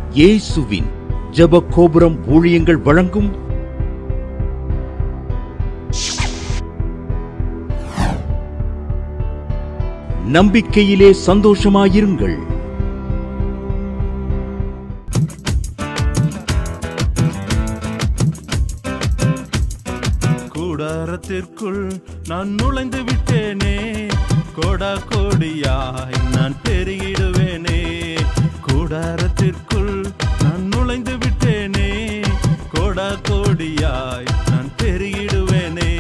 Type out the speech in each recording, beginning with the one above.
இயேசுவின் ஜெப கோபுரம் ஊழியங்கள் வழங்கும் நம்பிக்கையிலே சந்தோஷமாயிருங்கள் கூடாரத்திற்குள் நான் நுழைந்து விட்டேனே கோடா கோடியாய் நான் பெருகிடுவேனே கூடாரத்திற்குள் நான் நுழைந்து விட்டேனே கோடா கோடியாய் நான் பெருகிடுவேனே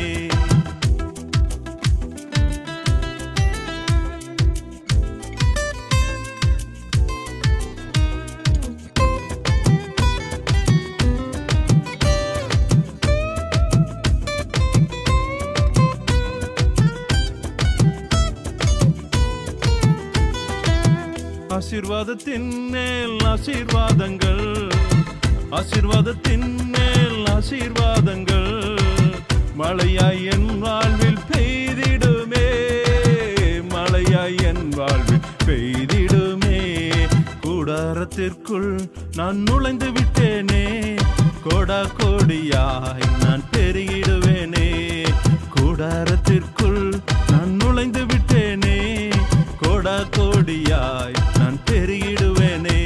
ஆசீர்வாதத்தின் மேல் ஆசீர்வாதங்கள் ஆசீர்வாதத்தின் மேல் ஆசீர்வாதங்கள் மழையாய் என் வாழ்வில் பெய்திடுமே மழையாய் என் வாழ்வில் பெய்திடுமே கூடாரத்திற்குள் நான் நுழைந்து விட்டேனே கோடா கோடியாய் நான் பெருகிடுவேனே கூடாரத்திற்குள் நான் நுழைந்து விட்டேனே கோடா கோடியாய் நான் பெருகிடுவேனே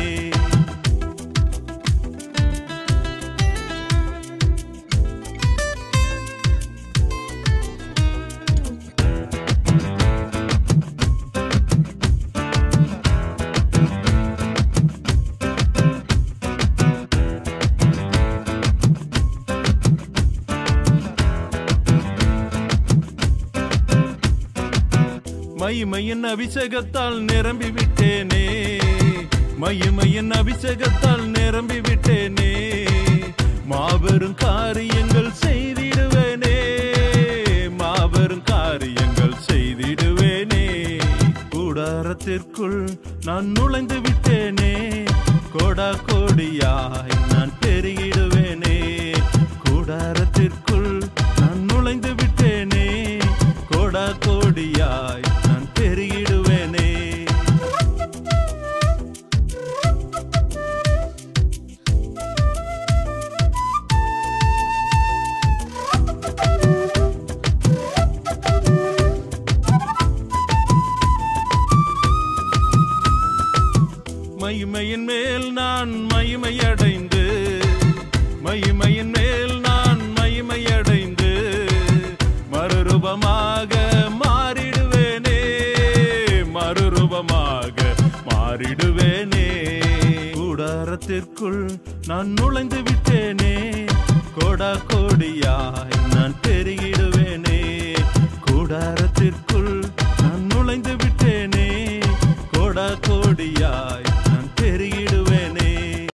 மகிமையின் அபிஷேகத்தால் நிரம்பி விட்டேனே மகிமையின் அபிஷேகத்தால் நிரம்பி விட்டேனே மாபெரும் காரியங்கள் செய்திடுவேனே மாபெரும் காரியங்கள் செய்திடுவேனே கூடாரத்திற்குள் நான் நுழைந்து விட்டேனே கோடா கோடியாய் நான் பெருகிடுவேனே கூடாரத்திற்குள் நான் நுழைந்து விட்டேனே கோடா கோடியாய் நான் பெருகிடுவேனே மகிமையின் மேல் நான் மகிமையடைந்து மகிமையின் மேல் நான் மகிமையடைந்து மறுரூபமாக மாறிடுவேனே மறுரூபமாக மாறிடுவேனே கூடாரத்திற்குள் நான் நுழைந்து விட்டேனே கோடா கோடியாய் நான் பெருகிடுவேனே கூடாரத்திற்குள் நான் நுழைந்து விட்டேனே கோடா கோடியாய் நான் பெருகிடுவேனே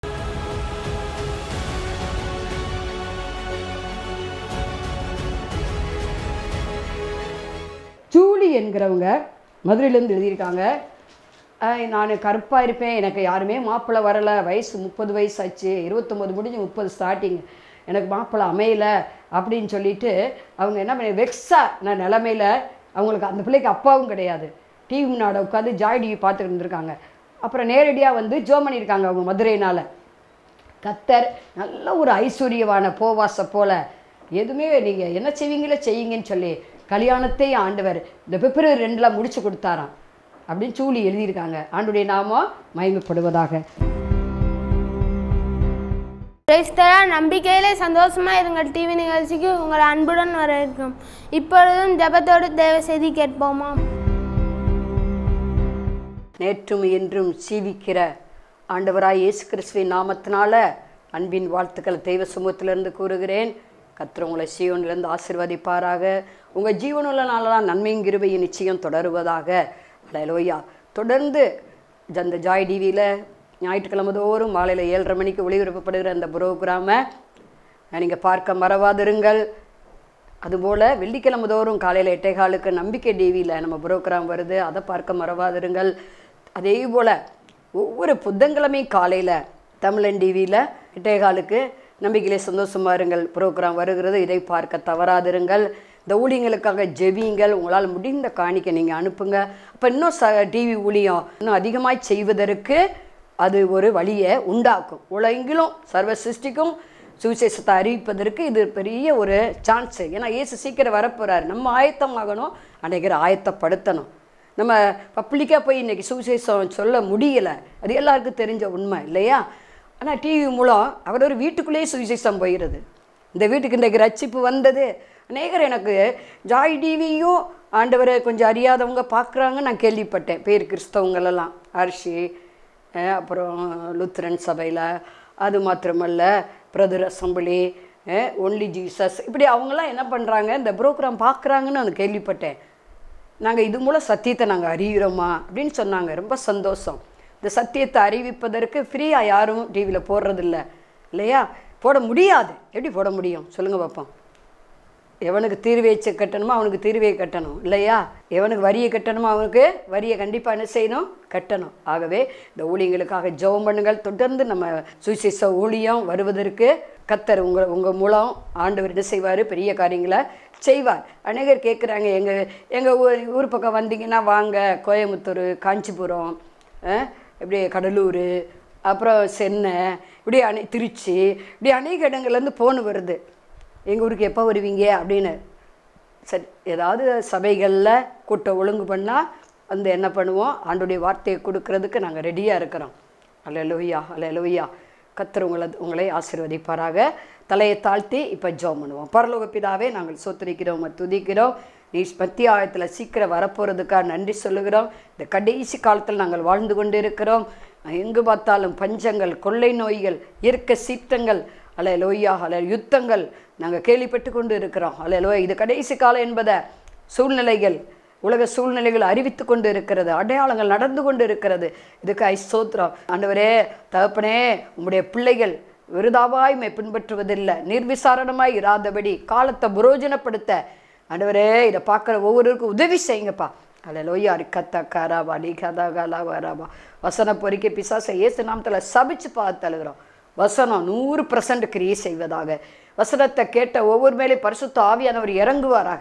ஜூலி என்கிறவங்க மதுரையிலேருந்து எழுதியிருக்காங்க "ஆஹ், நான் கருப்பாக இருப்பேன் எனக்கு யாருமே மாப்பிள்ளை வரலை வயசு முப்பது வயசு ஆச்சு இருபத்தொம்போது முடிஞ்சு முப்பது ஸ்டார்டிங் எனக்கு மாப்பிள்ளை அமையலை அப்படின்னு சொல்லிட்டு அவங்க என்ன பண்ணி வெக்ஸா நான் நிலமையில அவங்களுக்கு அந்த பிள்ளைக்கு அப்பாவும் கிடையாது டிவி முன்னாடி உட்காந்து ஜாய் டிவி பார்த்துட்டு இருந்திருக்காங்க அப்புறம் நேரடியாக வந்து ஜோ பண்ணியிருக்காங்க அவங்க மதுரையினால் கத்தர் நல்ல ஒரு ஐஸ்வர்யவான போவாச போல எதுவுமே நீங்கள் என்ன செய்வீங்களோ செய்யுங்கன்னு சொல்லி கல்யாணத்தை ஆண்டவர் இந்த பிப்ரவரி ரெண்டில் முடிச்சு கொடுத்தாராம் அப்படின்னு சூழி எழுதியிருக்காங்க ஆண்டுடைய நாமம் மகிமைப்படுவதாக கிறிஸ்தவ நம்பிக்கையிலே சந்தோஷமா இருங்கள் டிவி நிகழ்ச்சிக்கு உங்கள் அன்புடன் வரவேற்கும் இப்பொழுதும் ஜெபத்தோடு தேவ செய்தி கேட்போமா நேற்றும் என்றும் சீவிக்கிற ஆண்டவராய் இயேசு கிறிஸ்துவின் நாமத்தினால அன்பின் வாழ்த்துக்கள் தெய்வ சமூகத்திலிருந்து கூறுகிறேன் கர்த்தர் உங்களை சீவனிலிருந்து ஆசீர்வதிப்பாராக உங்கள் ஜீவனுள்ள நாளெல்லாம் நன்மையும் கிருபையும் நிச்சயம் தொடருவதாக அலையலோயா தொடர்ந்து அந்த ஜாய் டிவியில் ஞாயிற்றுக்கிழமை தோறும் மாலையில் ஏழரை மணிக்கு ஒளிபரப்பப்படுகிற அந்த புரோகிராமை நீங்கள் பார்க்க மறவாதிருங்கள் அதுபோல் வெள்ளிக்கிழமை தோறும் காலையில் எட்டைகாலுக்கு நம்பிக்கை டிவியில் நம்ம புரோகிராம் வருது அதை பார்க்க மறவாதிருங்கள் அதே போல் ஒவ்வொரு புதன்கிழமையும் காலையில் தமிழன் டிவியில் எட்டைகாலுக்கு நம்பிக்கையிலே சந்தோஷமா இருங்கள் புரோகிராம் வருகிறது இதை பார்க்க தவறாதிருங்கள் இந்த ஊழியங்களுக்காக ஜெபியுங்கள் உங்களால் முடிந்த காணிக்கை நீங்கள் அனுப்புங்க அப்போ இன்னும் ச டிவி ஊழியம் இன்னும் அதிகமாய் செய்வதற்கு அது ஒரு வழியை உண்டாக்கும் உலகெங்கிலும் சர்வ சிருஷ்டிக்கும் சுவிசேஷத்தை அறிவிப்பதற்கு இது பெரிய ஒரு சான்ஸு ஏன்னா இயேசு சீக்கிரம் வரப்போகிறார் நம்ம ஆயத்தமாகணும் அநேகரை ஆயத்தப்படுத்தணும் நம்ம பப்ளிக்காக போய் இன்றைக்கி சுவிசேஷம் சொல்ல முடியலை அது எல்லாருக்கும் தெரிஞ்ச உண்மை இல்லையா ஆனால் டிவி மூலம் அவர் ஒரு வீட்டுக்குள்ளேயே சுவிசேஷம் போயிடுது இந்த வீட்டுக்கு இன்றைக்கு ரட்சிப்பு வந்தது அநேகர் எனக்கு ஜாய் டிவியும் ஆண்டவரை கொஞ்சம் அறியாதவங்க பார்க்குறாங்க நான் கேள்விப்பட்டேன் பேர் கிறிஸ்தவங்களெல்லாம் அரிசி அஹ் அப்புறம் லுத்ரன் சபையில் அது மாத்திரமல்ல பிரதர் அசம்பிளி ஒன்லி ஜீசஸ் இப்படி அவங்களாம் என்ன பண்ணுறாங்க இந்த ப்ரோக்ராம் பார்க்குறாங்கன்னு நான் கேள்விப்பட்டேன் நாங்கள் இது மூலம் சத்தியத்தை நாங்கள் அறிகிறோமா அப்படின்னு சொன்னாங்க ரொம்ப சந்தோஷம் இந்த சத்தியத்தை அறிவிப்பதற்கு ஃப்ரீயாக யாரும் டிவியில் போடுறதில்ல இல்லையா போட முடியாது எப்படி போட முடியும் சொல்லுங்கள் பார்ப்போம் எவனுக்கு தீர்வையை கட்டணுமோ அவனுக்கு தீர்வையை கட்டணும் இல்லையா எவனுக்கு வரியை கட்டணுமோ அவனுக்கு வரியை கண்டிப்பாக என்ன செய்யணும் கட்டணும் ஆகவே இந்த ஊழியங்களுக்காக ஜெபம் பண்ணுங்கள் தொடர்ந்து நம்ம சுவிசேஷ ஊழியம் வருவதற்கு கத்தர் உங்கள் உங்கள் மூலம் ஆண்டவர் என்ன செய்வார் பெரிய காரியங்களை செய்வார் அநேகர் கேட்குறாங்க எங்கள் எங்கள் ஊர் ஊர் பக்கம் வந்தீங்கன்னா வாங்க கோயம்புத்தூர் காஞ்சிபுரம் அஹ், இப்படி கடலூர் அப்புறம் சென்னை இப்படி அணை திருச்சி இப்படி அநேக இடங்கள்லேருந்து ஃபோன் வருது எங்கள் ஊருக்கு எப்போ வருவீங்க அப்படின்னு சரி ஏதாவது சபைகளில் கூட்டம் ஒழுங்கு பண்ணால் வந்து என்ன பண்ணுவோம் ஆண்டுடைய வார்த்தையை கொடுக்கறதுக்கு நாங்கள் ரெடியாக இருக்கிறோம் அல்ல லோய்யா அல்ல லோய்யா கத்தர் உங்களை உங்களை ஆசீர்வதிப்பாராக தலையை தாழ்த்தி இப்போ ஜெபம் பண்ணுவோம் பரலோக பிதாவே நாங்கள் சோத்தரிக்கிறோம் துதிக்கிறோம் நீ மத்தியாயத்தில் சீக்கிரம் வரப்போகிறதுக்காக நன்றி சொல்லுகிறோம் இந்த கடைசி காலத்தில் நாங்கள் வாழ்ந்து கொண்டு இருக்கிறோம் எங்கு பார்த்தாலும் பஞ்சங்கள் கொள்ளை நோய்கள் இயற்கை சீற்றங்கள் அல்ல லோய்யா அல்ல யுத்தங்கள் நாங்கள் கேள்விப்பட்டு கொண்டு இருக்கிறோம் அல்ல லோய் இது கடைசி காலம் என்பதை சூழ்நிலைகள் உலக சூழ்நிலைகள் அறிவித்து கொண்டு இருக்கிறது அடையாளங்கள் நடந்து கொண்டு இருக்கிறது இதுக்கு ஐஸ்தோத்திரம் ஆண்டவரே தகப்பனே உம்முடைய பிள்ளைகள் விருதாவாய் மை பின்பற்றுவதில்லை நிர்விசாரணமாய் இராதபடி காலத்தை புரோஜனப்படுத்த ஆண்டவரே இதை பார்க்குற ஒவ்வொருவருக்கும் உதவி செய்யுங்கப்பா அல்ல லோய்யா கத்தா காராபா நீ கதா கலா வராபா வசன பொறிக்க பிசாசை ஏசு நாமத்தில் சபிச்சு பார்த்து அழுகிறோம் வசனம் நூறு பர்சன்ட் கிரியை செய்வதாக வசனத்தை கேட்ட ஒவ்வொரு மேலே பரிசுத்த ஆவியானவர் இறங்குவாராக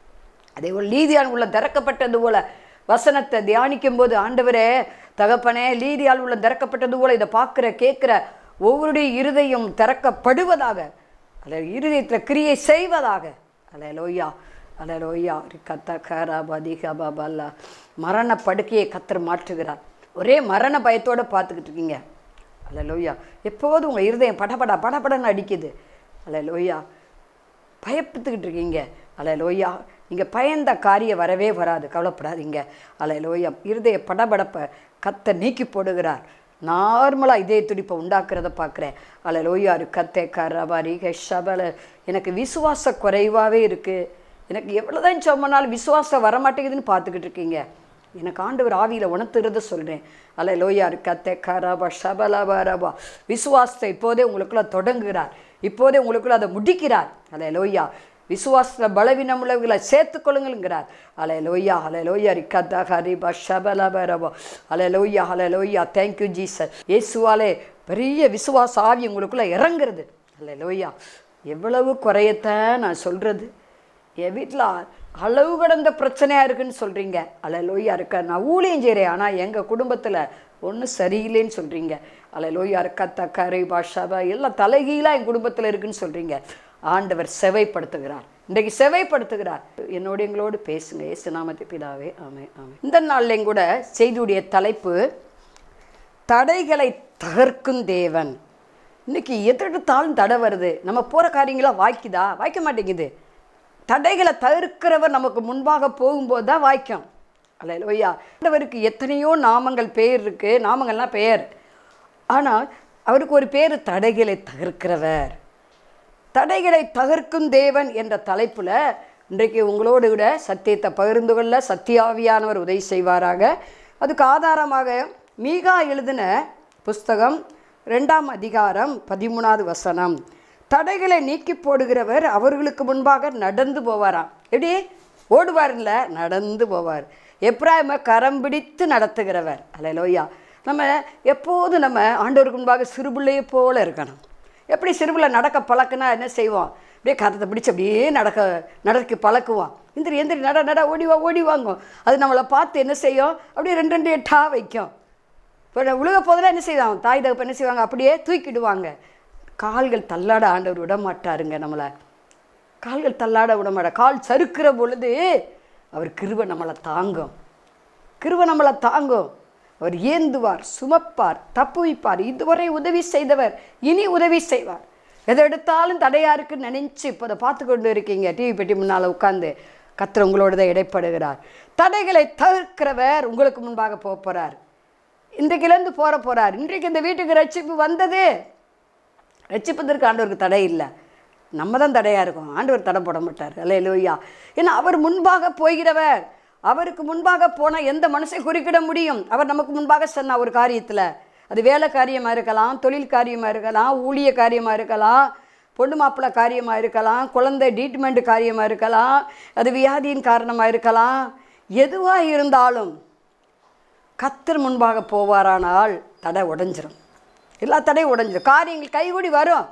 அதே போல் லீதியால் உள்ள திறக்கப்பட்டது போல வசனத்தை தியானிக்கும் போது ஆண்டவரே தகப்பனே லீதியால் உள்ள திறக்கப்பட்டது போல இதை பார்க்குற கேட்குற ஒவ்வொருடைய இருதயம் திறக்கப்படுவதாக அல்ல இருதயத்தில் கிரியை செய்வதாக அல்ல லோய்யா அல்ல லோய்யா கத்த கரா பதிகா பாபல்லா மரண படுக்கையை கத்தர் மாற்றுகிறார் ஒரே மரண பயத்தோடு பார்த்துக்கிட்டு இருக்கீங்க அல்ல லோய்யா எப்போதும் உங்கள் இருதயம் படபடா படபடன்னு அடிக்குது அல்ல லோய்யா பயப்பட்டுக்கிட்டு இருக்கீங்க அல்ல லோய்யா நீங்கள் பயந்த காரியம் வரவே வராது கவலைப்படாதீங்க அல்ல லோய்யா இருதய படபடப்பை கத்தை நீக்கி போடுகிறார் நார்மலாக இதய துடிப்பை உண்டாக்குறத பார்க்குறேன் அல்ல லோய்யாரு கத்தை கரபாரி ஷபல எனக்கு விசுவாச குறைவாகவே இருக்குது எனக்கு எவ்வளோதான் சொன்னாலும் விசுவாசம் வரமாட்டேங்குதுன்னு பார்த்துக்கிட்டு இருக்கீங்க எனக்கு ஆண்டவர் ஆவியில் உணர்த்துறத சொல்கிறேன் அல்ல லோயா கத்தை கரபா ஷபலபா ரபா விசுவாசத்தை இப்போதே உங்களுக்குள்ள தொடங்குகிறார் இப்போதே உங்களுக்குள்ள அதை முடிக்கிறார் அல்ல லோய்யா விசுவாசத்தில் பலவீனம் உள்ளவர்களை சேர்த்துக்கொள்ளுங்கிறார் அலை லோய்யா அலை லோய்யா ரிக்கத்தா ஹரிபா ஷபலபா ரபா அலை லோய்யா அலை லோய்யா தேங்க்யூ ஜீசர் இயேசுவாலே பெரிய விசுவாச ஆவி உங்களுக்குள்ள இறங்குறது அல்ல லோய்யா எவ்வளவு குறையத்தான் நான் சொல்கிறது என் வீட்டில் அளவு கடந்த பிரச்சனையாக இருக்குன்னு சொல்கிறீங்க அல்ல லோய்யா இருக்க நான் ஊழியம் செய்கிறேன் ஆனால் எங்கள் குடும்பத்தில் ஒன்றும் சரியில்லைன்னு சொல்கிறீங்க அல்ல லோய்யா இருக்கா தக்காரை பாஷாபா எல்லாம் தலைகீழாக என் குடும்பத்தில் இருக்குன்னு சொல்கிறீங்க ஆண்டவர் செவைப்படுத்துகிறார் இன்றைக்கு செவைப்படுத்துகிறார் என்னோட எங்களோடு பேசுங்க ஏசு நாமத்தை பிதாவே ஆமே ஆமே இந்த நாள்லையும் கூட செய்தியுடைய தலைப்பு தடைகளை தகர்க்கும் தேவன் இன்னைக்கு எதெடுத்தாலும் தடை வருது நம்ம போகிற காரியங்களாம் வாய்க்குதா வாய்க்க மாட்டேங்குது தடைகளை தவிர்க்கிறவர் நமக்கு முன்பாக போகும்போது தான் வாய்க்கும் அல்ல லோய்யா ஆண்டவருக்கு எத்தனையோ நாமங்கள் பெயர் இருக்குது நாமங்கள்லாம் பெயர் ஆனால் அவருக்கு ஒரு பேர் தடைகளை தகர்க்கிறவர் தடைகளை தகர்க்கும் தேவன் என்ற தலைப்பில் இன்றைக்கு உங்களோடு கூட சத்தியத்தை பகிர்ந்து கொள்ள சத்தியாவியானவர் உதவி செய்வாராக அதுக்கு ஆதாரமாக மீகா எழுதின புஸ்தகம் ரெண்டாம் அதிகாரம் பதிமூணாவது வசனம் தடைகளை நீக்கி போடுகிறவர் அவர்களுக்கு முன்பாக நடந்து போவாராம் எப்படி ஓடுவார்ல நடந்து போவார் எப்ராஹிம கரம் பிடித்து நடத்துகிறவர் அலையலோயா நம்ம எப்போதும் நம்ம ஆண்டவருக்கு முன்பாக சிறுபிள்ளையை போல இருக்கணும் எப்படி சிறுபிள்ளை நடக்க பழக்குனா என்ன செய்வோம் அப்படியே கரத்தை பிடிச்சி அப்படியே நடக்க நடக்க பழக்குவோம் இந்திரி எந்திரி நட நட ஓடி வா ஓடி வாங்கும் அது நம்மளை பார்த்து என்ன செய்யும் அப்படியே ரெண்டு ரெண்டு எட்டா வைக்கும் இப்போ உழுக போதில் என்ன செய்வாங்க தாய் தகப்ப என்ன செய்வாங்க அப்படியே தூக்கிடுவாங்க கால்கள் தள்ளாட ஆண்டவர் விட மாட்டாருங்க நம்மளை கால்கள் தள்ளாட விட மாட்டார் கால் சறுக்கிற பொழுது அவர் கிருபை நம்மளை தாங்கும் கிருபை நம்மளை தாங்கும் அவர் ஏந்துவார் சுமப்பார் தப்புவிப்பார் இதுவரை உதவி செய்தவர் இனி உதவி செய்வார் எதை எடுத்தாலும் தடையா இருக்குன்னு நினைச்சு இப்போ அதை பார்த்து கொண்டு இருக்கீங்க டிவி பெட்டி முன்னால் உட்காந்து கத்திர உங்களோட தான் இடைப்படுகிறார் தடைகளை தவிர்க்கிறவர் உங்களுக்கு முன்பாக போக போகிறார் இன்றைக்கிலேருந்து போற போகிறார் இன்றைக்கு இந்த வீட்டுக்கு ரட்சிப்பு வந்தது ரட்சிப்பதற்கு ஆண்டவருக்கு தடை இல்லை நம்ம தான் தடையாக இருக்கும் ஆண்டவர் தடை போட மாட்டார் அல்ல லோய்யா ஏன்னா அவர் முன்பாக போகிறவர் அவருக்கு முன்பாக போனால் எந்த மனசை குறுக்கிட முடியும் அவர் நமக்கு முன்பாக சொன்ன ஒரு காரியத்தில் அது வேலை காரியமாக இருக்கலாம் தொழில் காரியமாக இருக்கலாம் ஊழிய காரியமாக இருக்கலாம் பொண்ணு மாப்பிள்ளை காரியமாக இருக்கலாம் குழந்தை ட்ரீட்மெண்ட் காரியமாக இருக்கலாம் அது வியாதியின் காரணமாக இருக்கலாம் எதுவாக இருந்தாலும் கத்தர் முன்பாக போவாரானால் தடை உடைஞ்சிரும் எல்லா தடையும் உடைஞ்சிரும் காரியங்கள் கைகூடி வரும்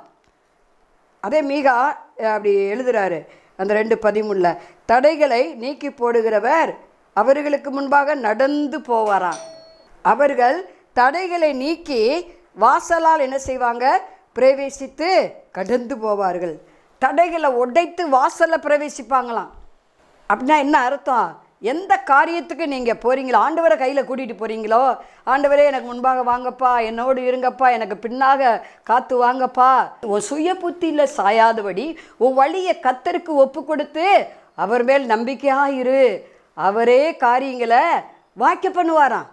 அதே மீகா அஹ், அப்படி எழுதுறாரு அந்த ரெண்டு பதிமூணில் தடைகளை நீக்கி போடுகிறவர் அவர்களுக்கு முன்பாக நடந்து போவாராம் அவர்கள் தடைகளை நீக்கி வாசலால் என்ன செய்வாங்க பிரவேசித்து கடந்து போவார்கள் தடைகளை உடைத்து வாசலில் பிரவேசிப்பாங்களாம் அப்படின்னா என்ன அர்த்தம் எந்த காரியத்துக்கு நீங்கள் போகிறீங்களோ ஆண்டவரை கையில் கூட்டிகிட்டு போகிறீங்களோ ஆண்டவரே எனக்கு முன்பாக வாங்கப்பா என்னோடு இருங்கப்பா எனக்கு பின்னாக காத்து வாங்கப்பா உன் சுய புத்தியில் சாயாதபடி உன் வழியை கத்தருக்கு ஒப்பு கொடுத்து அவர் மேல் நம்பிக்கையாக இரு அவரே காரியங்களை வாக்கிய பண்ணுவாராம்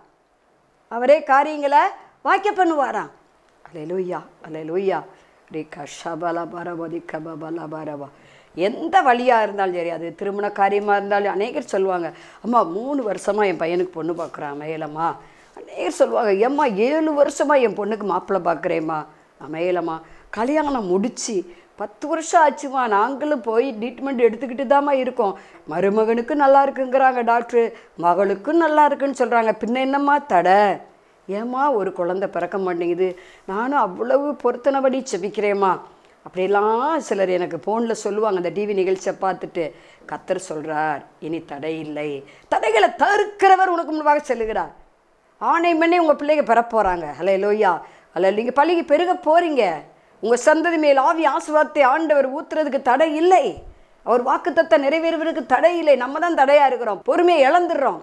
அவரே காரியங்களை வாக்கிய பண்ணுவாராம் அலே லூயா அலே லூயா ரேகா ஷபல பரவதி கபபல பரவா எந்த வழியாக இருந்தாலும் சரி அது திருமண காரியமாக இருந்தாலும் அநேகர் சொல்லுவாங்க அம்மா மூணு வருஷமாக என் பையனுக்கு பொண்ணு பார்க்குறான் மேலம்மா அநேகர் சொல்லுவாங்க ஏம்மா ஏழு வருஷமாக என் பொண்ணுக்கு மாப்பிள்ளை பார்க்குறேம்மா நான் மேலம்மா கல்யாணம் முடிச்சு பத்து வருஷம் ஆச்சுமா நாங்களும் போய் ட்ரீட்மெண்ட் எடுத்துக்கிட்டு தாம்மா இருக்கோம் மருமகனுக்கு நல்லா இருக்குங்கிறாங்க டாக்டரு மகளுக்கும் நல்லா இருக்குன்னு சொல்கிறாங்க பின்ன என்னம்மா தடை ஏம்மா ஒரு குழந்தை பிறக்க மாட்டேங்குது நானும் அவ்வளவு பொருத்தனபடி செபிக்கிறேம்மா அப்படியெல்லாம் சிலர் எனக்கு ஃபோனில் சொல்லுவாங்க அந்த டிவி நிகழ்ச்சியை பார்த்துட்டு கத்தர் சொல்கிறார் இனி தடை இல்லை தடைகளை தவிர்க்கிறவர் உனக்கு முன்பாக செல்லுகிறார் ஆணை மண்ணே உங்கள் பிள்ளைங்க பெற போகிறாங்க ஹலே லோய்யா அல்ல நீங்கள் பள்ளிக்கு பெருக போகிறீங்க உங்கள் சந்ததி மேல் ஆவி ஆசுவாத்தை ஆண்டவர் ஊத்துறதுக்கு தடை இல்லை அவர் வாக்குத்தத்தை நிறைவேறுவதற்கு தடை இல்லை நம்ம தான் தடையாக இருக்கிறோம் பொறுமையை இழந்துடுறோம்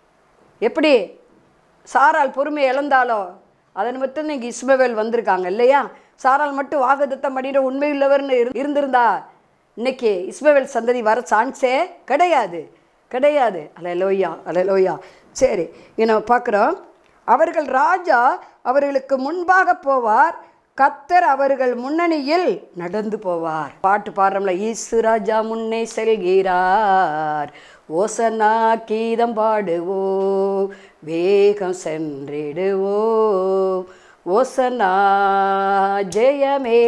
எப்படி சாரால் பொறுமை இழந்தாலோ அதன் மட்டும் நீங்கள் இஸ்மவேல் வந்திருக்காங்க இல்லையா சாரால் மட்டும் வாக்குத்தத்தம் பண்ணிட்டு உண்மையுள்ளவர்னு இரு- இருந்திருந்தா இன்னைக்கு இஸ்மவேல் சந்ததி வர சான்ஸே கிடையாது கிடையாது அல லோய்யா அல லோய்யா சரி இங்க நம்ம பார்க்குறோம் அவர்கள் ராஜா அவர்களுக்கு முன்பாக போவார் கத்தர் அவர்கள் முன்னணியில் நடந்து போவார் பாட்டு பாடுறோம்ல ஈசு ராஜா முன்னே செல்கிறார் ஓசனா கீதம் பாடுவோ வேகம் சென்றிடுவோ ஓசனா ஜெயமே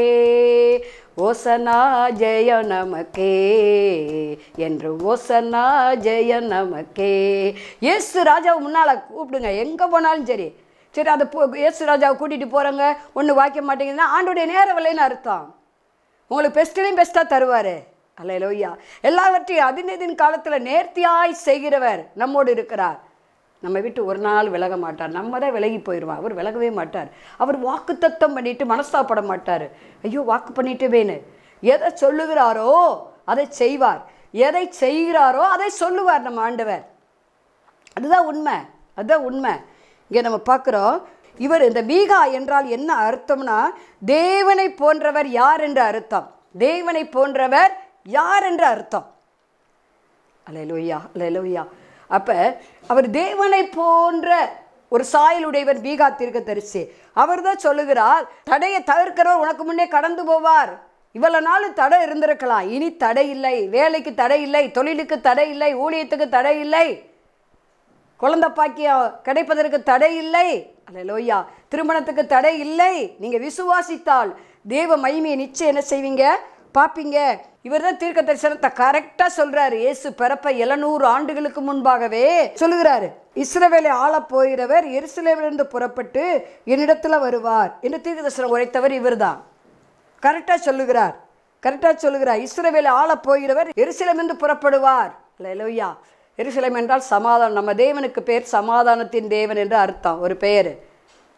ஓசனா ஜெய நமக்கே என்று ஓசனா ஜெய நமக்கே இயேசு ராஜாவை முன்னால் கூப்பிடுங்க எங்கே போனாலும் சரி சரி அதை போ இயேசு ராஜாவை கூட்டிகிட்டு போகிறவங்க ஒன்று வாய்க்க மாட்டேங்குதுன்னா ஆண்டுடைய நேர விலைன்னு அர்த்தம் உங்களுக்கு பெஸ்ட்லையும் பெஸ்ட்டாக தருவார் அல்ல லோய்யா எல்லாவற்றையும் அதினதின் காலத்தில் நேர்த்தியாய் செய்கிறவர் நம்மோடு இருக்கிறார் நம்ம விட்டு ஒரு நாள் விலக மாட்டார் நம்ம தான் விலகி போயிடுவோம் அவர் விலகவே மாட்டார் அவர் வாக்குத்தத்தம் பண்ணிட்டு மனஸ்தாப்பட மாட்டார் ஐயோ வாக்கு பண்ணிட்டேவேன்னு எதை சொல்லுகிறாரோ அதை செய்வார் எதை செய்கிறாரோ அதை சொல்லுவார் நம்ம ஆண்டவர் அதுதான் உண்மை அதுதான் உண்மை இங்கே நம்ம பார்க்குறோம் இவர் இந்த மீகா என்றால் என்ன அர்த்தம்னா தேவனை போன்றவர் யார் என்ற அர்த்தம் தேவனை போன்றவர் யார் என்ற அர்த்தம் அலையலோய்யா அலையலோய்யா அப்போ அவர் தேவனை போன்ற ஒரு சாயலுடையவர் மீகா தீர்க்க தரிசி அவர் தான் சொல்லுகிறார் தடையை தவிர்க்கிறவர் உனக்கு முன்னே கடந்து போவார் இவ்வளவு நாள் தடை இருந்திருக்கலாம் இனி தடை இல்லை வேலைக்கு தடை இல்லை தொழிலுக்கு தடை இல்லை ஊழியத்துக்கு தடை இல்லை குழந்தை பாக்கியம் கிடைப்பதற்கு தடை இல்லை அல்லையா திருமணத்துக்கு தடை இல்லை நீங்கள் விசுவாசித்தால் தேவ மகிமையை நிச்சயம் என்ன செய்வீங்க பார்ப்பீங்க இவர் தான் தீர்க்க தரிசனத்தை கரெக்டாக சொல்றாரு இயேசு பிறப்ப எழுநூறு ஆண்டுகளுக்கு முன்பாகவே சொல்லுகிறாரு இஸ்ரவேலை ஆளப் போகிறவர் எருசலேமிலிருந்து புறப்பட்டு என்னிடத்துல வருவார் என்று தீர்க்க தரிசனம் உரைத்தவர் இவர்தான் கரெக்டாக சொல்லுகிறார் கரெக்டாக சொல்லுகிறார் இஸ்ரவேலை ஆளப் போகிறவர் எருசலேமிலிருந்து புறப்படுவார் அல்லையா எருசலேம் என்றால் சமாதானம் நம்ம தேவனுக்கு பேர் சமாதானத்தின் தேவன் என்று அர்த்தம் ஒரு பெயர்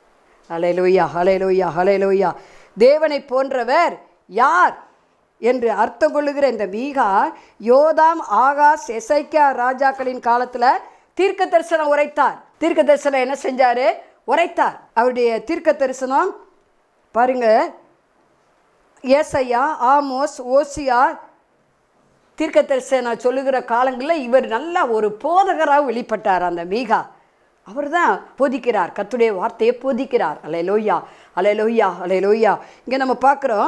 ஹalleluya ஹalleluya ஹalleluya தேவனை போன்றவர் யார் என்று அர்த்தம் கொள்ளுகிற இந்த மீகா யோதாம் ஆகாஸ் எசைக்கா ராஜாக்களின் காலத்தில் தீர்க்க தரிசனம் உரைத்தார் தீர்க்க தரிசனம் என்ன செஞ்சாரு உரைத்தார் அவருடைய தீர்க்க தரிசனம் பாருங்க ஏசையா ஆமோஸ் ஓசியா தீர்க்க தரிசனம் சொல்லுகிற காலங்களில் இவர் நல்ல ஒரு போதகராக வெளிப்பட்டார் அந்த மீகா அவர் தான் போதிக்கிறார் கத்துடைய வார்த்தையை போதிக்கிறார் அலை லோய்யா அலை லோய்யா அலை லோய்யா இங்கே நம்ம பார்க்குறோம்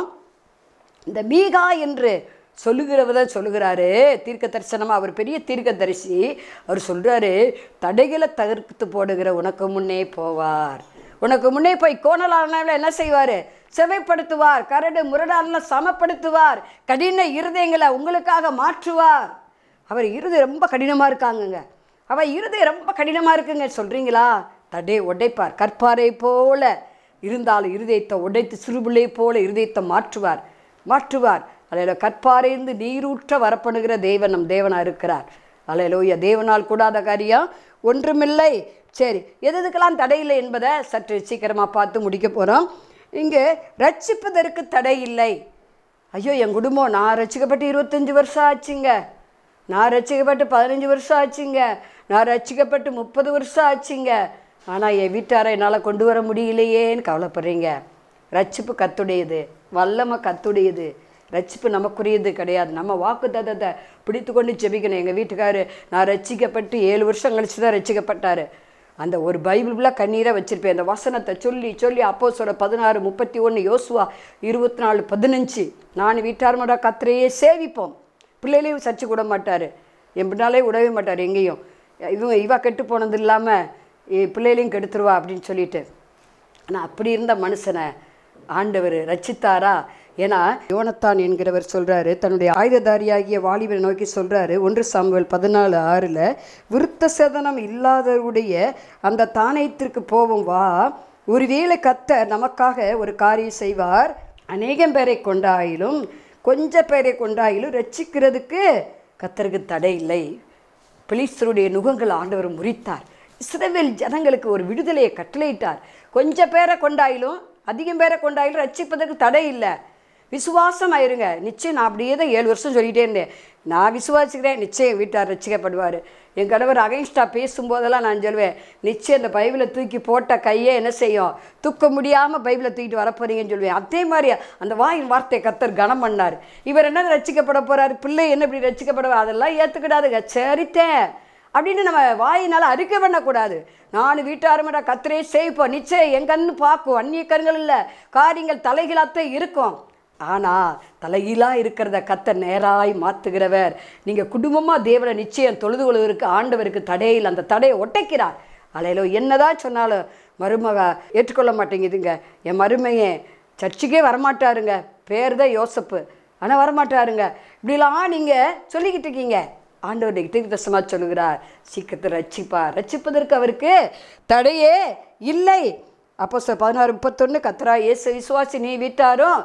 இந்த மீகா என்று சொல்லுகிறவர் சொல்லுகிறாரு தீர்க்க தரிசனமாக அவர் பெரிய தீர்க்க தரிசி அவர் சொல்கிறாரு தடைகளை தகர்த்து போடுகிற உனக்கு முன்னே போவார் உனக்கு முன்னே போய் கோணலான என்ன செய்வார் செவைப்படுத்துவார் கரடு முரடான சமப்படுத்துவார் கடின இருதயங்களை உங்களுக்காக மாற்றுவார் அவர் இருதயம் ரொம்ப கடினமாக இருக்காங்கங்க அவள் இருதயம் ரொம்ப கடினமாக இருக்குங்க சொல்கிறீங்களா தடை உடைப்பார் கற்பாரை போல இருந்தாலும் இருதயத்தை உடைத்து சிறுபிள்ளை போல இருதயத்தை மாற்றுவார் மாற்றுவார் அதில் கற்பாரைந்து நீரூற்ற வரப்படுகிற தேவன் நம் தேவனாக இருக்கிறார் அலையலோய தேவனால் கூடாத காரியம் ஒன்றுமில்லை சரி எது எதுக்கெல்லாம் தடை இல்லை என்பதை சற்று சீக்கிரமாக பார்த்து முடிக்க போகிறோம் இங்கே ரட்சிப்பதற்கு தடை இல்லை ஐயோ என் குடும்பம் நான் ரசிக்கப்பட்டு இருபத்தஞ்சி வருஷம் ஆச்சுங்க நான் ரசிக்கப்பட்டு பதினஞ்சு வருஷம் ஆச்சுங்க நான் ரசிக்கப்பட்டு முப்பது வருஷம் ஆச்சுங்க ஆனால் என் வீட்டாரை என்னால் கொண்டு வர முடியலையேன்னு கவலைப்படுறீங்க ரட்சிப்பு கத்துடையது வல்லமை கத்துடையது ரட்சிப்பு நமக்குரியது கிடையாது நம்ம வாக்கு தத்தத்தை பிடித்து கொண்டு ஜெபிக்கணும் எங்கள் வீட்டுக்காரு நான் ரட்சிக்கப்பட்டு ஏழு வருஷம் கழிச்சு தான் ரட்சிக்கப்பட்டார் அந்த ஒரு பைபிள் ஃபுல்லாக கண்ணீரை வச்சுருப்பேன் அந்த வசனத்தை சொல்லி சொல்லி அப்போ சொல்ல பதினாறு முப்பத்தி ஒன்று யோசுவா இருபத்தி நாலு பதினஞ்சு நான் வீட்டார்மோட கத்திரையே சேவிப்போம் பிள்ளைகளையும் சர்ச்சு கூட மாட்டார் என் பின்னாலே விடவே மாட்டார் எங்கேயும் இவங்க இவ கெட்டு போனது இல்லாமல் பிள்ளைகளையும் கெடுத்துருவா அப்படின்னு சொல்லிட்டு ஆனால் அப்படி இருந்த மனுஷனை ஆண்டவர் ரட்சித்தாரா ஏன்னா யோனத்தான் என்கிறவர் சொல்கிறாரு தன்னுடைய ஆயுததாரியாகிய வாலிபரை நோக்கி சொல்கிறாரு ஒன்று சாமுவேல் பதினாலு ஆறில் விருத்த சேதனம் இல்லாதவருடைய அந்த தானயத்திற்கு போவோம் வா ஒருவேளை கத்த நமக்காக ஒரு காரியம் செய்வார் அநேகம் பேரை கொண்டாயிலும் கொஞ்ச பேரை கொண்டாயிலும் ரட்சிக்கிறதுக்கு கத்தருக்கு தடை இல்லை பிலிஸ்தருடைய நுகங்கள் ஆண்டவர் முறித்தார் இஸ்ரவேல் ஜனங்களுக்கு ஒரு விடுதலையை கட்டளையிட்டார் கொஞ்சம் பேரை கொண்டாயிலும் அதிகம் பேரை கொண்டாயிலும் ரட்சிப்பதற்கு தடை இல்லை விசுவாசம் ஆயிருங்க நிச்சயம் நான் அப்படியே தான் ஏழு வருஷம் சொல்லிகிட்டே இருந்தேன் நான் விசுவாசிக்கிறேன் நிச்சயம் வீட்டார் ரசிக்கப்படுவார் என் கணவர் அகைன்ஸ்டாக பேசும்போதெல்லாம் நான் சொல்லுவேன் நிச்சயம் இந்த பைபிளை தூக்கி போட்ட கையே என்ன செய்யும் தூக்க முடியாமல் பைபிளை தூக்கிட்டு வரப்போறீங்கன்னு சொல்லுவேன் அதே மாதிரி அந்த வாயின் வார்த்தை கத்தர் கனம் பண்ணார் இவர் என்ன ரசிக்கப்பட போகிறார் பிள்ளை என்ன இப்படி ரசிக்கப்பட அதெல்லாம் ஏற்றுக்கிடாதுங்க சரித்தேன் அப்படின்னு நம்ம வாயினால் அறிக்கை பண்ணக்கூடாது நான் வீட்டாருமடா கத்திரே செய்ப்போம் நிச்சயம் என் கண்ணு பார்க்கும் அந்நிய கண்கள் இல்லை காரியங்கள் தலைகளாத்தான் இருக்கும் ஆனால் தலைகீழாக இருக்கிறத கத்த நேராய் மாற்றுகிறவர் நீங்கள் குடும்பமாக தேவனை நிச்சயம் தொழுது கொள்வதற்கு ஆண்டவருக்கு தடையில் அந்த தடையை ஒட்டைக்கிறார் அலையிலோ என்னதான் சொன்னாலும் மருமக ஏற்றுக்கொள்ள மாட்டேங்குதுங்க என் மருமையே சர்ச்சுக்கே வரமாட்டாருங்க பேர் தான் யோசப்பு ஆனால் வரமாட்டாருங்க இப்படிலாம் நீங்கள் சொல்லிக்கிட்டு இருக்கீங்க ஆண்டவர் தசமாக சொல்லுகிறார் சீக்கிரத்தை ரட்சிப்பார் ரட்சிப்பதற்கு அவருக்கு தடையே இல்லை அப்போ சார் பதினாறு முப்பத்தொன்று கத்ரா இயேசு விசுவாசி நீ வீட்டாரும்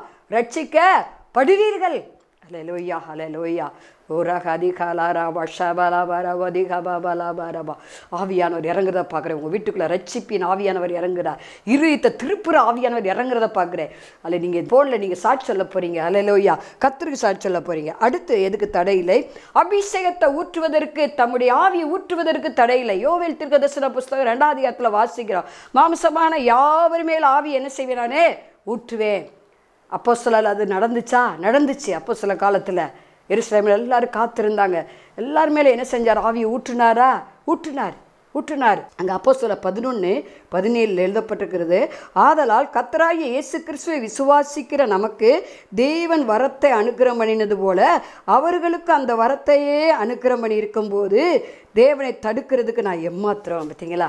ரட்சிக்கப்படுவீர்கள் அலையலோய்யா அலையலோய்யா ஓராக அதிகாலாரா வஷபலாபரா அதிகபாபலாபரபா ஆவியானவர் இறங்குறத பார்க்குறேன் உங்கள் வீட்டுக்குள்ளே ரட்சிப்பின் ஆவியானவர் இறங்குறார் இருத்த திருப்புற ஆவியானவர் இறங்குறத பார்க்குறேன் அதில் நீங்கள் ஃபோனில் நீங்கள் சாட்சி சொல்ல போகிறீங்க அலையலோய்யா கத்திரிக்கு சாட்சி சொல்ல போகிறீங்க அடுத்து எதுக்கு தடையில்லை அபிஷேகத்தை ஊற்றுவதற்கு தம்முடைய ஆவியை ஊற்றுவதற்கு தடையில்லை யோவேல் திருக்கதர்சன புஸ்தகம் ரெண்டாவது இடத்துல வாசிக்கிறோம் மாம்சமான யாவர் மேல் ஆவி என்ன செய்வேனானே ஊற்றுவேன் அப்போ அது நடந்துச்சா நடந்துச்சு அப்போ சில காலத்தில் எருசலேமில் எல்லாரும் காத்திருந்தாங்க எல்லார் மேலே என்ன செஞ்சார் ஆவியை ஊற்றுனாரா ஊற்றுனார் ஊற்றுனார் அங்கே அப்போ சொல்ல பதினொன்று பதினேழில் எழுதப்பட்டிருக்கிறது ஆதலால் கத்தராகிய இயேசு கிறிஸ்துவை விசுவாசிக்கிற நமக்கு தேவன் வரத்தை அனுக்கிரம் பண்ணினது போல அவர்களுக்கு அந்த வரத்தையே அனுக்கிரம் பண்ணி இருக்கும்போது தேவனை தடுக்கிறதுக்கு நான் எம்மாத்திரம் பார்த்தீங்களா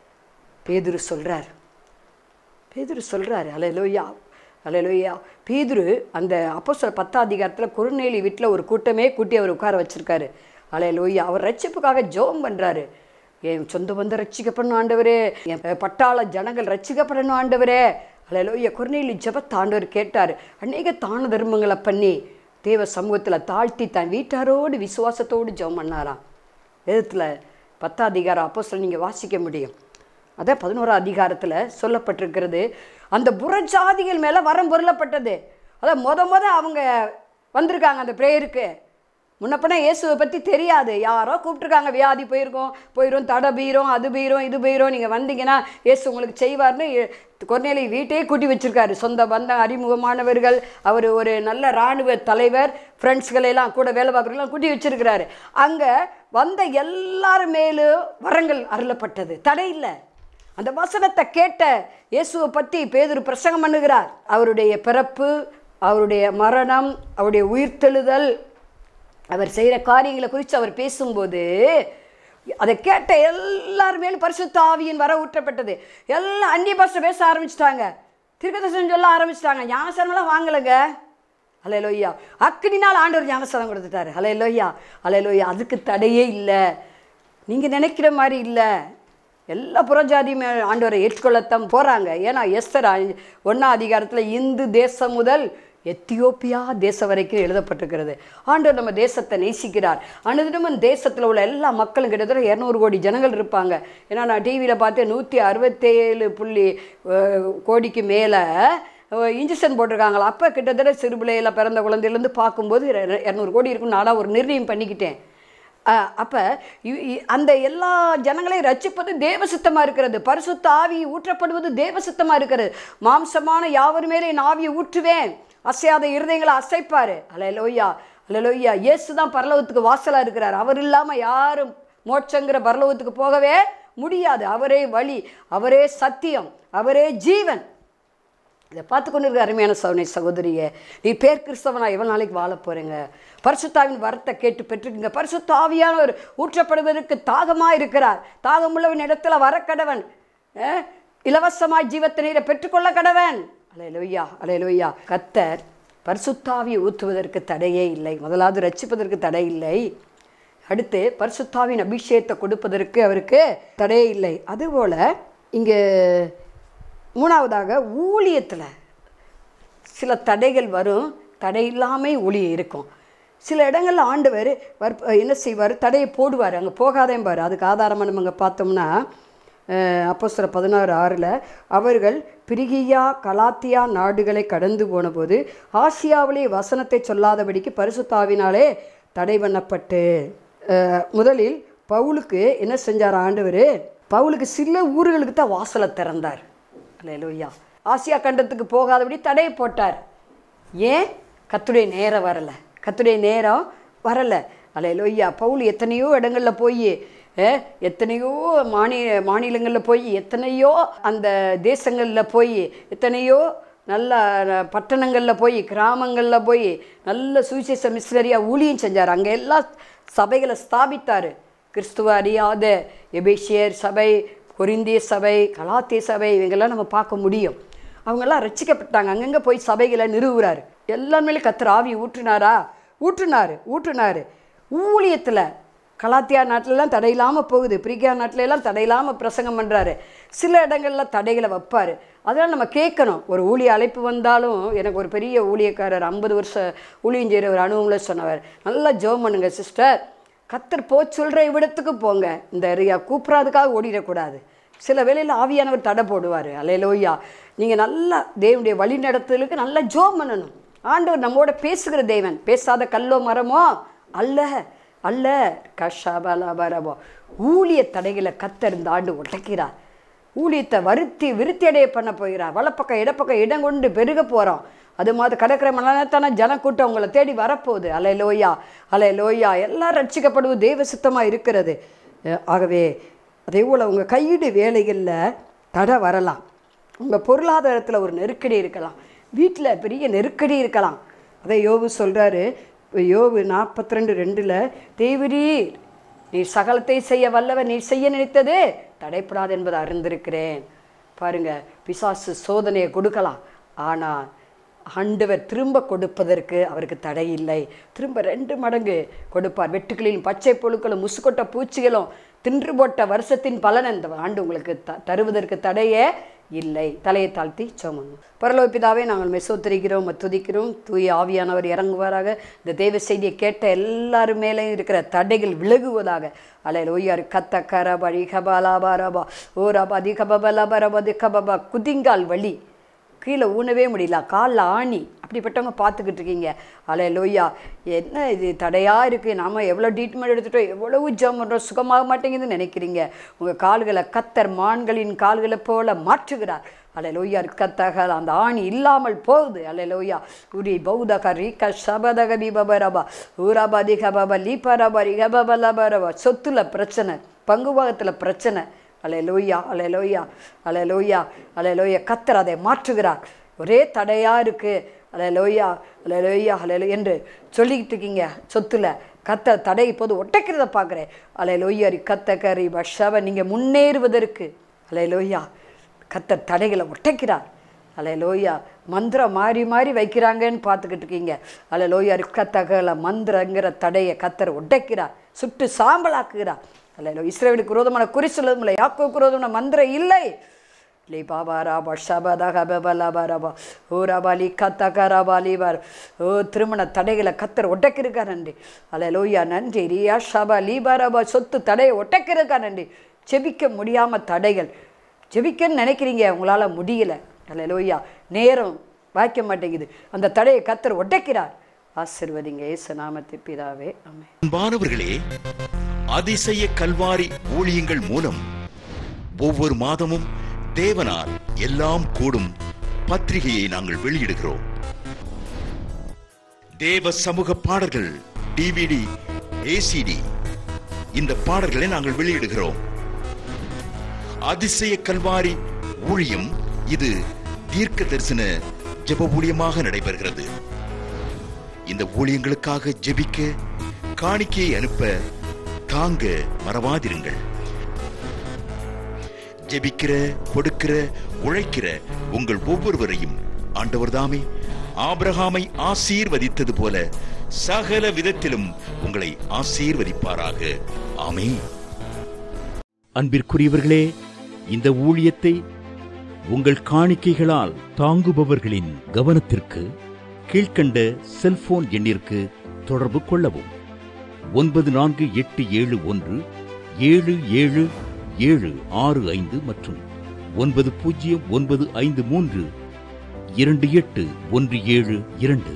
பேதுரு சொல்கிறார் பேதுரு சொல்கிறாரு அலையலோயா அலையலோயா பேதுரு அந்த அப்போ சொல் பத்தாம் அதிகாரத்தில் குறுநேலி வீட்டில் ஒரு கூட்டமே கூட்டி அவர் உட்கார வச்சிருக்காரு அலையலோயா அவர் ரட்சிப்புக்காக ஜோம் பண்ணுறாரு என் சொந்த பந்தம் ரட்சிக்கப்படணும் ஆண்டவரே என் பட்டாள ஜனங்கள் ரட்சிக்கப்படணும் ஆண்டவரே அலையலோயா குறுநேலி ஜபத்தை ஆண்டவர் கேட்டார் அநேக தான தர்மங்களை பண்ணி தேவ சமூகத்தில் தாழ்த்தி தன் வீட்டாரோடு விசுவாசத்தோடு ஜெபம் பண்ணாராம் வேதத்தில் பத்தாம் அதிகாரம் அப்போ சொல்ல நீங்கள் வாசிக்க முடியும் அதான் பதினோரா அதிகாரத்தில் சொல்லப்பட்டிருக்கிறது அந்த புறஜாதிகள் மேலே வரம் பொருளப்பட்டது அதான் முத முத அவங்க வந்திருக்காங்க அந்த ப்ரேயருக்கு முன்னப்பனா இயேசுவை பற்றி தெரியாது யாரோ கூப்பிட்ருக்காங்க வியாதி போயிருக்கோம் போயிடும் தடை பீரும் அது பீரும் இது பீரும் நீங்கள் வந்தீங்கன்னா இயேசு உங்களுக்கு செய்வார்னு கொர்நேலி வீட்டையே கூட்டி வச்சிருக்காரு சொந்த பந்தம் அறிமுகமானவர்கள் அவர் ஒரு நல்ல இராணுவ தலைவர் ஃப்ரெண்ட்ஸ்களை எல்லாம் கூட வேலை பார்க்குறவங்களாம் கூட்டி வச்சிருக்கிறாரு அங்கே வந்த எல்லார் மேலும் வரங்கள் அருளப்பட்டது தடை இல்லை அந்த வசனத்தை கேட்ட இயேசுவை பற்றி பேதுரு பிரசங்கம் பண்ணுகிறார் அவருடைய பிறப்பு அவருடைய மரணம் அவருடைய உயிர்த்தெழுதல் அவர் செய்கிற காரியங்களை குறித்து அவர் பேசும்போது அதை கேட்ட எல்லார் மேலும் பரிசுத்த ஆவியின் வர ஊற்றப்பட்டது எல்லாம் அந்நிய பாஷை பேச ஆரம்பிச்சிட்டாங்க திருக்கதர்சனம் சொல்ல ஆரம்பிச்சிட்டாங்க ஞானசனமெல்லாம் வாங்கலைங்க அலே லோய்யா அக்கினினால் ஆண்டவர் ஞானசனம் கொடுத்துட்டாரு அலே லோய்யா அலே லோய்யா அதுக்கு தடையே இல்லை நீங்கள் நினைக்கிற மாதிரி இல்லை எல்லா புறஜாதியுமே ஆண்டவரை ஏற்றுக்கொள்ளத்தான் போகிறாங்க ஏன்னா எஸ்தர் ஒன்றா அதிகாரத்தில் இந்து தேசம் முதல் எத்தியோப்பியா தேசம் வரைக்கும் எழுதப்பட்டிருக்கிறது ஆண்டவர் நம்ம தேசத்தை நேசிக்கிறார் அனுதினமும் தேசத்தில் உள்ள எல்லா மக்களும் கிட்டத்தட்ட இரநூறு கோடி ஜனங்கள் இருப்பாங்க ஏன்னா நான் டிவியில் பார்த்தேன் நூற்றி அறுபத்தேழு புள்ளி அஹ், கோடிக்கு மேலே இன்ஜெக்ஷன் போட்டிருக்காங்களா அப்போ கிட்டத்தட்ட சிறுபிள்ளையில் பிறந்த குழந்தையிலேருந்து பார்க்கும்போது இர- இரநூறு கோடி இருக்குன்னு நானாக ஒரு நிர்ணயம் பண்ணிக்கிட்டேன் அப்போ அந்த எல்லா ஜனங்களையும் ரட்சிப்பது தேவசித்தமாக இருக்கிறது பரிசுத்த ஆவி ஊற்றப்படுவது தேவசித்தமாக இருக்கிறது மாம்சமான யாவர் மேலே என் ஆவியை ஊற்றுவேன் அசையாத இருதயங்களை அசைப்பார் அலையலோய்யா அலையலோய்யா இயேசு தான் பரலோகத்துக்கு வாசலாக இருக்கிறார் அவர் இல்லாமல் யாரும் மோட்சங்கிற பரலோகத்துக்கு போகவே முடியாது அவரே வழி அவரே சத்தியம் அவரே ஜீவன் இதை பார்த்து கொண்டு இருக்க அருமையான சௌனை சகோதரியே நீ பேர் கிறிஸ்தவனா எவ்வளோ நாளைக்கு வாழ போகிறீங்க பரிசுத்தாவின் வரத்தை கேட்டு பெற்றுக்குங்க பரிசுத்த ஆவியானவர் ஊற்றப்படுவதற்கு தாகமாக இருக்கிறார் தாகமுள்ளவன் இடத்துல வர கடவன் அஹ், இலவசமாய் ஜீவத்தை நீரை பெற்றுக்கொள்ள கடவன் அலே லொய்யா அலே லொய்யா கத்தர் பரிசுத்தாவியை ஊற்றுவதற்கு தடையே இல்லை முதலாவது ரட்சிப்பதற்கு தடை இல்லை அடுத்து பரிசுத்தாவின் அபிஷேகத்தை கொடுப்பதற்கு அவருக்கு தடையே இல்லை அதுபோல் இங்கே மூணாவதாக ஊழியத்தில் சில தடைகள் வரும் தடை இல்லாமல் ஊழியம் இருக்கும் சில இடங்களில் ஆண்டவர் வர் என்ன செய்வார் தடையை போடுவார் அங்கே போகாதேம்பார் அதுக்கு ஆதாரமாக நம்ம அங்கே பார்த்தோம்னா அப்போ சில பதினாறு ஆறில் அவர்கள் பிரிகியா கலாத்தியா நாடுகளை கடந்து போனபோது ஆசியாவிலே வசனத்தை சொல்லாதபடிக்கு பரிசுத்தாவினாலே தடை பண்ணப்பட்டு அஹ், முதலில் பவுலுக்கு என்ன செஞ்சார் ஆண்டவர் பவுலுக்கு சில ஊர்களுக்கு தான் வாசலை திறந்தார் அல்லேலூயா ஆசியா கண்டத்துக்கு போகாதபடி தடை போட்டார் ஏன் கத்துடைய நேரம் வரலை கத்துடைய நேரம் வரலை அல்லேலூயா பவுல் எத்தனையோ இடங்களில் போய் அஹ், எத்தனையோ மாநில மாநிலங்களில் போய் எத்தனையோ அந்த தேசங்களில் போய் எத்தனையோ நல்ல அஹ், பட்டணங்களில் போய் கிராமங்களில் போய் நல்ல சுவிசேஷ மிஷினரியாக ஊழியம் செஞ்சார் அங்கே எல்லாம் சபைகளை ஸ்தாபித்தார் கிறிஸ்துவ அறியாத எபேசியர் சபை கொரிந்திய சபை கலாத்திய சபை இவங்கெல்லாம் நம்ம பார்க்க முடியும் அவங்கெல்லாம் ரட்சிக்கப்பட்டாங்க அங்கங்கே போய் சபைகளை நிறுவுறாரு எல்லாருமே கத்திர ஆவி ஊற்றுனாரா ஊற்றுனாரு ஊற்றுனாரு ஊழியத்தில் கலாத்தியா நாட்டிலலாம் தடை இல்லாமல் போகுது பிரிக்கியா நாட்டில எல்லாம் தடை இல்லாமல் பிரசங்கம் பண்ணுறாரு சில இடங்களில் தடைகளை வைப்பார் அதெல்லாம் நம்ம கேட்கணும் ஒரு ஊழிய அழைப்பு வந்தாலும் எனக்கு ஒரு பெரிய ஊழியக்காரர் ஐம்பது வருஷம் ஊழியம் செய்கிற ஒரு அனுபவம்ல சொன்னவர் நல்லா ஜெபம் பண்ணுங்க சிஸ்டர் கத்தர் போ சொல்கிற இவ்விடத்துக்கு போங்க இந்த ஏரியா கூப்பிட்றதுக்காக ஓடிடக்கூடாது சில வேளையில் ஆவியானவர் தடை போடுவார் அலையலோய்யா நீங்கள் நல்லா தேவனுடைய வழி நடத்துதலுக்கு நல்லா ஜோம் பண்ணணும் ஆண்டவர் நம்மோட பேசுகிற தேவன் பேசாத கல்லோ மரமோ அல்ல அல்ல கஷபலபரபோ ஊழிய தடைகளை கத்தர் இந்த ஆண்டு உடைக்கிறார் ஊழியத்தை வருத்தி விருத்தி அடைய பண்ண போகிறார் வலப்பக்கம் இடப்பக்கம் இடம் கொண்டு பெருக போகிறோம் அது மாதிரி கடற்கரை மனத்தான ஜனக்கூட்டம் உங்களை தேடி வரப்போகுது அலை லோயா அலை லோயா எல்லாம் ரட்சிக்கப்படுவது தெய்வ சுத்தமாக இருக்கிறது அஹ் ஆகவே அதே போல் உங்கள் கையீடு வேலைகளில் தடை வரலாம் உங்கள் பொருளாதாரத்தில் ஒரு நெருக்கடி இருக்கலாம் வீட்டில் பெரிய நெருக்கடி இருக்கலாம் அதை யோபு சொல்கிறாரு யோபு நாற்பத்தி ரெண்டு ரெண்டில் தேவரீர் நீர் சகலத்தை செய்ய வல்லவர் நீர் செய்ய நினைத்தது தடைப்படாது என்பதை அறிந்திருக்கிறேன் பாருங்க பிசாசு சோதனையை கொடுக்கலாம் ஆனால் ஆண்டவர் திரும்ப கொடுப்பதற்கு அவருக்கு தடை இல்லை திரும்ப ரெண்டு மடங்கு கொடுப்பார் வெட்டுக்கிளியும் பச்சை புழுக்களும் முசுக்கொட்ட பூச்சிகளும் தின்று போட்ட வருஷத்தின் பலன் இந்த ஆண்டு உங்களுக்கு த தருவதற்கு தடையே இல்லை தலையை தாழ்த்தி சோமணும் பரலோக பிதாவே நாங்கள் மெசோத்திரிக்கிறோம் துதிக்கிறோம் தூய ஆவியானவர் இறங்குவாராக இந்த தெய்வ செய்தியை கேட்ட எல்லாரும் மேலே இருக்கிற தடைகள் விலகுவதாக அலையில் ஒய்யார் கத்த கரபா இகபாலா பாரபா ஓ ரபா திகபபலா பரபா திகபபா குதிங்கால் வலி கீழே ஊனவே முடியல காலில் ஆணி அப்படிப்பட்டவங்க பார்த்துக்கிட்டு இருக்கீங்க அலே லோய்யா என்ன இது தடையாக இருக்குது நாம் எவ்வளோ ட்ரீட்மெண்ட் எடுத்துட்டோம் எவ்வளவு ஜம் பண்ணுறோம் சுகமாக மாட்டேங்குதுன்னு நினைக்கிறீங்க உங்கள் கால்களை கத்தர் மான்களின் கால்களை போல மாற்றுகிறார் அலே லோய்யா கத்தக அந்த ஆணி இல்லாமல் போகுது அலே லோய்யா உரி பௌதக ரீக சபதக பிபபரபா ஊரபா திகபப லீபரபா ரிகபப லபரபா சொத்துல பிரச்சனை பங்குபாகத்தில் பிரச்சனை அலையலோயா அலையலோயா அலையலோயா அலையலோயா கத்தர் அதை மாற்றுகிறார் ஒரே தடையாக இருக்குது அலையலோயா அலையலோயா அலையலோ என்று சொல்லிக்கிட்டு இருக்கீங்க சொத்துல கத்த தடை இப்போது ஒட்டைக்கிறத பார்க்குறேன் அலையலோய்யாரி கத்த கரி பஷவ நீங்கள் முன்னேறுவதற்கு அலையலோயா கத்தர் தடைகளை ஒட்டைக்கிறார் அலையலோயா மந்திரம் மாறி மாறி வைக்கிறாங்கன்னு பார்த்துக்கிட்டு இருக்கீங்க அலையலோயா கத்தகல மந்திரங்கிற தடையை கத்தர் உடைக்கிறார் சுட்டு சாம்பலாக்குகிறார் அல்ல இஸ்ரேலுக்கு விரோதமான குறி சொல்லதும் இல்லை யாக்கோவுக்கு விரோதமான மந்திரம் இல்லை லி பாபா ராபா ஷபா ஹபபலா பாரபா ஓ ராபாலி கத்த கராபாலி பார் ஓ திருமண தடைகளை கத்தர் ஒட்டக்கிருக்கா நன்றி அல்ல லோய்யா நன்றி ரியா ஷபா லீ பாரபா சொத்து தடையை ஒட்டக்கிருக்கா நன்றி செபிக்க முடியாமல் தடைகள் ஜெபிக்கன்னு நினைக்கிறீங்க உங்களால் முடியல அல்ல லோய்யா நேரம் வாய்க்க மாட்டேங்குது அந்த தடையை கத்தர் ஒட்டைக்கிறார் ஆசிர்வதிங்க ஏசு நாமத்தை பிதாவே ஆமென் அன்பானவர்களே அதிசய கல்வாரி ஊழியங்கள் மூலம் ஒவ்வொரு மாதமும் தேவனால் எல்லாம் கூடும் பத்திரிகையை நாங்கள் வெளியிடுகிறோம் தேவ சமூக பாடல்கள் டிவிடி ஏசிடி இந்த பாடல்களை நாங்கள் வெளியிடுகிறோம் அதிசய கல்வாரி ஊழியம் இது தீர்க்க தரிசன ஜெப ஊழியமாக நடைபெறுகிறது இந்த ஊழியங்களுக்காக ஜெபிக்க காணிக்கையை அனுப்ப தாங்க மறவாதிருங்கள் ஜெபிக்கிற கொடுக்கிற உழைக்கிற உங்கள் ஒவ்வொருவரையும் ஆண்டவர் தாமே ஆபிரகாமை ஆசீர்வதித்தது போல சகல விதத்திலும் உங்களை ஆசீர்வதிப்பாராக ஆமென் அன்பிற்குரியவர்களே இந்த ஊழியத்தை உங்கள் காணிக்கைகளால் தாங்குபவர்களின் கவனத்திற்கு கீழ்க்கண்ட செல்போன் எண்ணிற்கு தொடர்பு கொள்ளவும் ஒன்பது நான்கு எட்டு ஏழு ஒன்று ஏழு ஏழு ஏழு ஆறு ஐந்து மற்றும் ஒன்பது பூஜ்ஜியம் ஒன்பது ஐந்து மூன்று இரண்டு எட்டு ஒன்று ஏழு இரண்டு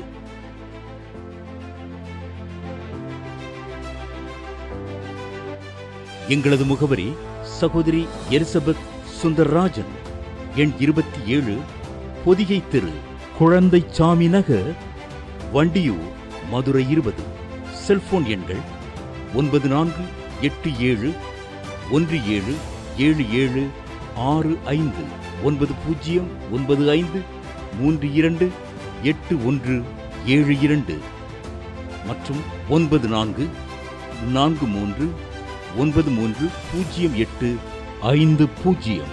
எங்களது முகவரி சகோதரி எலிசபெத் சுந்தர்ராஜன் எண் இருபத்தி ஏழு பொதிகை தெரு குழந்தை சாமி நகர் வண்டியூர் மதுரை இருபது செல்போன் எண்கள் ஒன்பது நான்கு எட்டு ஏழு ஒன்று ஏழு ஏழு ஏழு ஆறு ஐந்து ஒன்பது பூஜ்ஜியம் ஒன்பது ஐந்து மூன்று இரண்டு எட்டு ஒன்று ஏழு இரண்டு மற்றும் ஒன்பது நான்கு நான்கு மூன்று ஒன்பது மூன்று பூஜ்ஜியம் எட்டு ஐந்து பூஜ்ஜியம்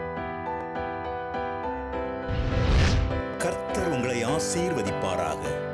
கர்த்தர் உங்களை ஆசீர்வதிப்பாராக